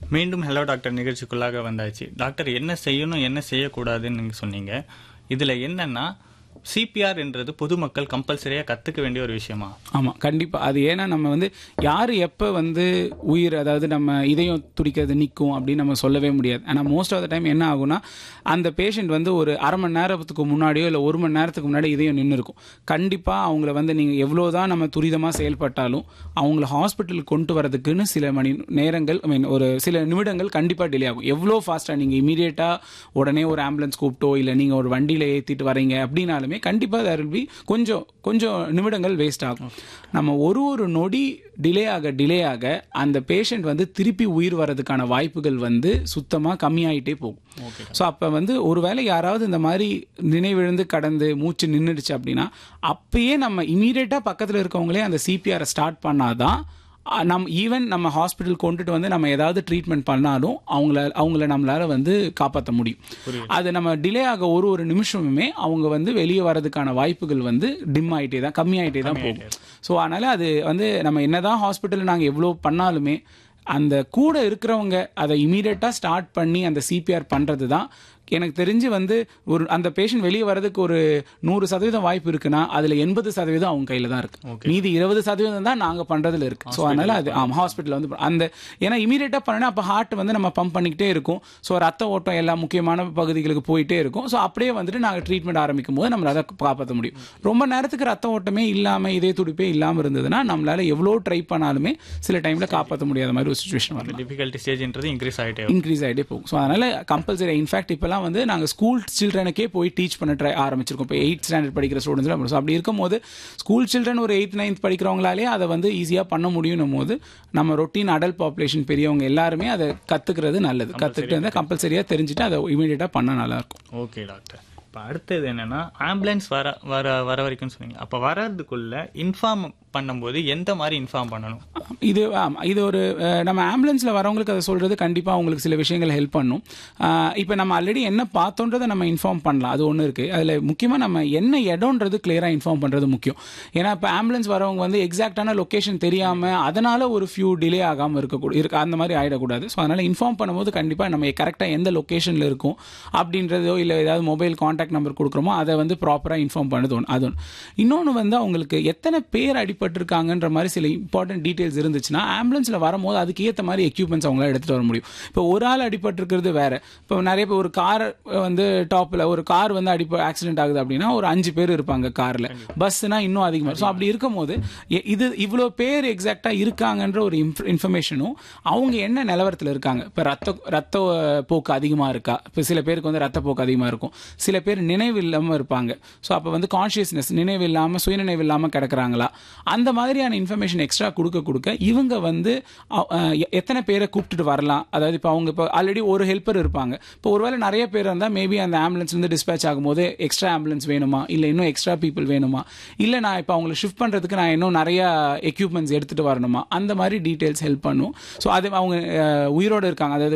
மீண்டும் hello doctor நிகழ்ச்சிக்குள்ளாக வந்தாச்சு doctor என்ன செய்யணும் என்ன செய்யக்கூடாதுன்னு நீங்க சொன்னீங்க இதுல என்னன்னா சிபிஆர் என்றது பொதுமக்கள் கம்பல்சரியா கத்துக்க வேண்டிய ஒரு விஷயமா ஆமாம் கண்டிப்பாக அது ஏன்னா நம்ம வந்து யார் எப்போ வந்து உயிர் அதாவது நம்ம இதயம் துடிக்கிறது நிற்கும் அப்படின்னு நம்ம சொல்லவே முடியாது ஆனால் மோஸ்ட் ஆஃப் த டைம் என்ன ஆகும்னா அந்த பேஷண்ட் வந்து ஒரு அரை மணி நேரத்துக்கு முன்னாடியோ இல்லை ஒரு மணி நேரத்துக்கு முன்னாடி இதயம் நின்று இருக்கும் கண்டிப்பாக அவங்கள வந்து நீங்கள் எவ்வளோ தான் நம்ம துரிதமாக செயல்பட்டாலும் அவங்கள ஹாஸ்பிட்டலுக்கு கொண்டு வரதுக்குன்னு சில மணி நேரங்கள் ஐ மீன் ஒரு சில நிமிடங்கள் கண்டிப்பாக டிலே ஆகும் எவ்வளோ ஃபாஸ்ட்டாக நீங்கள் இமீடியட்டாக உடனே ஒரு ஆம்புலன்ஸ் கூப்பிட்டோ இல்லை நீங்கள் ஒரு வண்டியில் ஏற்றிட்டு வரீங்க அப்படின்னாலுமே கண்டிப்பாக தேர் வில் பி கொஞ்சம் கொஞ்சம் நிமிடங்கள் வேஸ்ட் ஆகும் நம்ம ஒரு ஒரு நொடி டிலே ஆக டிலே ஆக அந்த பேஷண்ட் வந்து திருப்பி உயிர் வர்றதுக்கான வாய்ப்புகள் வந்து சுத்தமாக கம்மியாயிட்டே போகும் ஸோ அப்போ வந்து ஒருவேளை யாராவது இந்த மாதிரி நினைவிழுந்து கடந்து மூச்சு நின்றுடுச்சு அப்படின்னா அப்பயே நம்ம இமீடியட்டாக பக்கத்தில் இருக்கவங்களே அந்த சிபிஆரை ஸ்டார்ட் பண்ணாதான் அஹ், நம் ஈவன் நம்ம ஹாஸ்பிட்டல் கொண்டுட்டு வந்து நம்ம ஏதாவது ட்ரீட்மெண்ட் பண்ணாலும் அவங்கள அவங்கள நம்மளால வந்து காப்பாற்ற முடியும் அது நம்ம டிலே ஆக ஒரு ஒரு நிமிஷமுமே அவங்க வந்து வெளியே வரதுக்கான வாய்ப்புகள் வந்து டிம் ஆகிட்டே தான் கம்மியாயிட்டே தான் போகும் ஸோ அதனால அது வந்து நம்ம என்னதான் ஹாஸ்பிட்டலில் நாங்கள் எவ்வளோ பண்ணாலுமே அந்த கூட இருக்கிறவங்க அதை இமீடியட்டாக ஸ்டார்ட் பண்ணி அந்த சிபிஆர் பண்ணுறது தான் எனக்கு தெரிஞ்சு வந்து ஒரு அந்த பேஷண்ட் வெளியே வரதுக்கு ஒரு நூறு சதவீதம் வாய்ப்பு இருக்குன்னா அதில் எண்பது சதவீதம் அவங்க கையில் தான் இருக்கு மீதி இருபது சதவீதம் தான் நாங்கள் பண்ணுறதுல இருக்கு ஸோ அதனால அது ஆமாம் ஹாஸ்பிட்டலில் வந்து அந்த ஏன்னா இமீடியட்டாக பண்ணனா அப்போ ஹார்ட் வந்து நம்ம பம்ப் பண்ணிக்கிட்டே இருக்கும் ஸோ ரத்த ஓட்டம் எல்லா முக்கியமான பகுதிகளுக்கு போயிட்டே இருக்கும் ஸோ அப்படியே வந்துட்டு நாங்கள் ட்ரீட்மெண்ட் ஆரம்பிக்கும் போது நம்மளால காப்பாற்ற முடியும் ரொம்ப நேரத்துக்கு ரத்த ஓட்டமே இல்லாமல் இதே துடிப்பே இல்லாமல் இருந்ததுன்னா நம்மளால எவ்வளோ ட்ரை பண்ணாலுமே சில டைமில் காப்பாற்ற முடியாத மாதிரி ஒரு சுச்சுவேஷன் வரலாம் டிஃபிகல்ட்டி ஸ்டேஜ்ன்றது இன்க்ரீஸ் ஆகிட்டே வரும். இன்க்ரீஸ் ஆகிட்டே போகும் ஸோ அதனால கம்பல்சரி இன்ஃபேக்ட் இப்போலாம் வந்து நாங்கள் ஸ்கூல் சில்ட்ரனுக்கே போய் டீச் பண்ண ட்ரை ஆரம்பிச்சிருக்கோம் இப்போ எயிட் ஸ்டாண்டர்ட் படிக்கிற ஸ்டூடெண்ட்ஸ் ஸோ அப்படி இருக்கும்போது ஸ்கூல் சில்ட்ரன் ஒரு எயித் நைன்த் படிக்கிறவங்களாலே அதை வந்து ஈஸியாக பண்ண முடியும் போது நம்ம ரொட்டீன் அடல்ட் பாப்புலேஷன் பெரியவங்க எல்லாருமே அதை கற்றுக்கிறது நல்லது கற்றுக்கிட்டு வந்து கம்பல்சரியாக தெரிஞ்சுட்டு அதை இமீடியட்டாக பண்ணால் நல்லாயிருக்கும் ஓகே டாக்டர் இப்போ அடுத்தது என்னன்னா ஆம்புலன்ஸ் வர வர வர வரைக்கும் சொன்னீங்க அப்போ வர்றதுக்குள்ள இன்ஃபார்ம் பண்ணும்போது எந்த மாதிரி இன்ஃபார்ம் பண்ணணும் இது ஆமா, இது ஒரு அஹ், நம்ம ஆம்புலன்ஸில் வரவங்களுக்கு அதை சொல்கிறது கண்டிப்பாக அவங்களுக்கு சில விஷயங்கள் ஹெல்ப் பண்ணும் இப்போ நம்ம ஆல்ரெடி என்ன பார்த்தோன்றதை நம்ம இன்ஃபார்ம் பண்ணலாம் அது ஒன்று இருக்குது அதில் முக்கியமாக நம்ம என்ன இடம்ன்றது கிளியராக இன்ஃபார்ம் பண்ணுறது முக்கியம் ஏன்னா இப்போ ஆம்புலன்ஸ் வரவங்க வந்து எக்ஸாக்டான லொக்கேஷன் தெரியாமல் அதனால் ஒரு ஃபியூ டிலே ஆகாமல் இருக்கக்கூடாது இருக்க அந்த மாதிரி ஆகிடக்கூடாது ஸோ அதனால் இன்ஃபார்ம் பண்ணும்போது கண்டிப்பாக நம்ம கரெக்டாக எந்த லொக்கேஷனில் இருக்கும் அப்படின்றதோ இல்லை ஏதாவது மொபைல் காண்டாக்ட் நம்பர் கொடுக்குறோமோ அதை வந்து ப்ராப்பராக இன்ஃபார்ம் பண்ணது ஒன்று அது ஒன்று இன்னொன்று வந்து அவங்களுக்கு எத்தனை பேர் அடிபட்டிருக்காங்கன்ற மாதிரி சில இம்பார்ட்டன்ட் டீட்டெயில்ஸ் இருந்துச்சுன்னா ஆம்புலன்ஸில் வரும்போது அதுக்கு ஏற்ற மாதிரி எக்யூப்மெண்ட்ஸ் அவங்களால எடுத்துகிட்டு வர முடியும் இப்போ ஒரு ஆள் அடிபட்டிருக்கிறது வேற இப்போ நிறைய பேர் ஒரு கார் வந்து டாப்பில் ஒரு கார் வந்து அடிப்ப ஆக்சிடென்ட் ஆகுது அப்படின்னா ஒரு அஞ்சு பேர் இருப்பாங்க காரில் பஸ்ஸுனா இன்னும் அதிகமாக ஸோ அப்படி இருக்கும்போது எ- இது இவ்வளோ பேர் எக்ஸாக்டாக இருக்காங்கன்ற ஒரு இன்ஃபர்மேஷனும் அவங்க என்ன நிலவரத்தில் இருக்காங்க இப்போ ரத்த ரத்த போக்கு அதிகமாக இருக்கா இப்போ சில பேருக்கு வந்து ரத்த போக்கு அதிகமாக இருக்கும் சில பேர் நினைவு இல்லாமல் இருப்பாங்க ஸோ அப்போ வந்து கான்ஷியஸ்னஸ் நினைவு இல்லாமல் சுயநினைவு இல்லாமல் கிடக்குறாங்களா அந்த மாதிரியான இன்ஃபர்மேஷன் எக்ஸ்ட்ரா கொடுக்க கொடுக்க இவங்க வந்து அ- அஹ் எ- எத்தனை பேரை கூப்பிட்டுட்டு வரலாம் அதாவது இப்போ அவங்க இப்போ ஆல்ரெடி ஒரு ஹெல்ப்பர் இருப்பாங்க இப்போ ஒருவேளை நிறைய பேர் இருந்தால் மேபி அந்த ஆம்புலன்ஸ் வந்து டிஸ்பேச் ஆகும்போது எக்ஸ்ட்ரா ஆம்புலன்ஸ் வேணுமா இல்லை இன்னும் எக்ஸ்ட்ரா பீப்புள் வேணுமா இல்லை நான் இப்போ அவங்களை ஷிஃப்ட் பண்ணுறதுக்கு நான் இன்னும் நிறைய எக்யூப்மெண்ட்ஸ் எடுத்துகிட்டு வரணுமா அந்த மாதிரி டீட்டெயில்ஸ் ஹெல்ப் பண்ணும் ஸோ அது அவங்க அஹ், உயிரோடு இருக்காங்க அதாவது